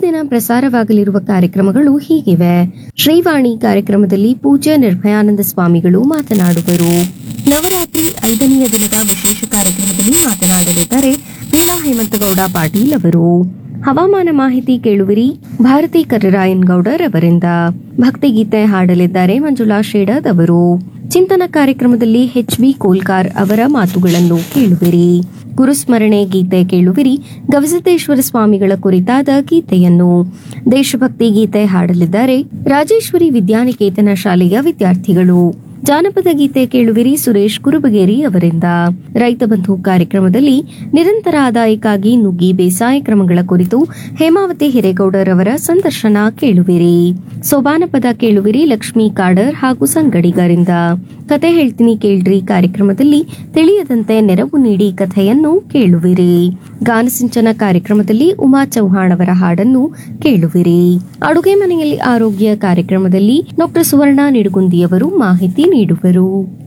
ದಿನ ಪ್ರಸಾರವಾಗಲಿರುವ ಕಾರ್ಯಕ್ರಮಗಳು ಹೀಗಿವೆ ಶ್ರೀವಾಣಿ ಕಾರ್ಯಕ್ರಮದಲ್ಲಿ ಪೂಜ್ಯ ನಿರ್ಭಯಾನಂದ ಸ್ವಾಮಿಗಳು ಮಾತನಾಡುವರು ನವರಾತ್ರಿ ಐದನೆಯ ದಿನದ ವಿಶೇಷ ಕಾರ್ಯಕ್ರಮದಲ್ಲಿ ಮಾತನಾಡಲಿದ್ದಾರೆ ಪೀಲಾ ಹೇಮಂತಗೌಡ ಪಾಟೀಲ್ ಅವರು ಹವಾಮಾನ ಮಾಹಿತಿ ಕೇಳುವಿರಿ ಭಾರತಿ ಕರ್ರಾಯನ್ ಗೌಡರ್ ಅವರಿಂದ ಭಕ್ತಿಗೀತೆ ಹಾಡಲಿದ್ದಾರೆ ಮಂಜುಳಾ ಶೇಡದ್ ಅವರು ಚಿಂತನ ಕಾರ್ಯಕ್ರಮದಲ್ಲಿ ಎಚ್ ಬಿ ಕೋಲ್ಕಾರ್ ಅವರ ಮಾತುಗಳನ್ನು ಕೇಳುವಿರಿ ಗುರುಸ್ಮರಣೆ ಗೀತೆ ಕೇಳುವಿರಿ ಗವಿಸಿದ್ದೇಶ್ವರ ಸ್ವಾಮಿಗಳ ಕುರಿತಾದ ಗೀತೆಯನ್ನು ದೇಶಭಕ್ತಿ ಗೀತೆ ಹಾಡಲಿದ್ದಾರೆ ರಾಜೇಶ್ವರಿ ವಿದ್ಯಾನಿಕೇತನ ಶಾಲೆಯ ವಿದ್ಯಾರ್ಥಿಗಳು ಜಾನಪದ ಗೀತೆ ಕೇಳುವಿರಿ ಸುರೇಶ್ ಕುರುಬಗೇರಿ ಅವರಿಂದ ರೈತ ಬಂಧು ಕಾರ್ಯಕ್ರಮದಲ್ಲಿ ನಿರಂತರ ಆದಾಯಕ್ಕಾಗಿ ನುಗ್ಗಿ ಬೇಸಾಯ ಕ್ರಮಗಳ ಕುರಿತು ಹೇಮಾವತಿ ಹಿರೇಗೌಡರ್ ಅವರ ಸಂದರ್ಶನ ಕೇಳುವಿರಿ ಸೋಬಾನಪದ ಕೇಳುವಿರಿ ಲಕ್ಷ್ಮೀ ಕಾಡರ್ ಹಾಗೂ ಸಂಗಡಿಗರಿಂದ ಕತೆ ಹೇಳ್ತೀನಿ ಕೇಳ್ರಿ ಕಾರ್ಯಕ್ರಮದಲ್ಲಿ ತಿಳಿಯದಂತೆ ನೆರವು ನೀಡಿ ಕಥೆಯನ್ನು ಕೇಳುವಿರಿ ಗಾನಸಿಂಚನ ಕಾರ್ಯಕ್ರಮದಲ್ಲಿ ಉಮಾ ಚೌಹಾಣ್ ಅವರ ಹಾಡನ್ನು ಕೇಳುವಿರಿ ಅಡುಗೆ ಮನೆಯಲ್ಲಿ ಆರೋಗ್ಯ ಕಾರ್ಯಕ್ರಮದಲ್ಲಿ ಡಾಕ್ಟರ್ ಸುವರ್ಣ ನಿಡುಗುಂದಿಯವರು ಮಾಹಿತಿ ನೀಡುವರು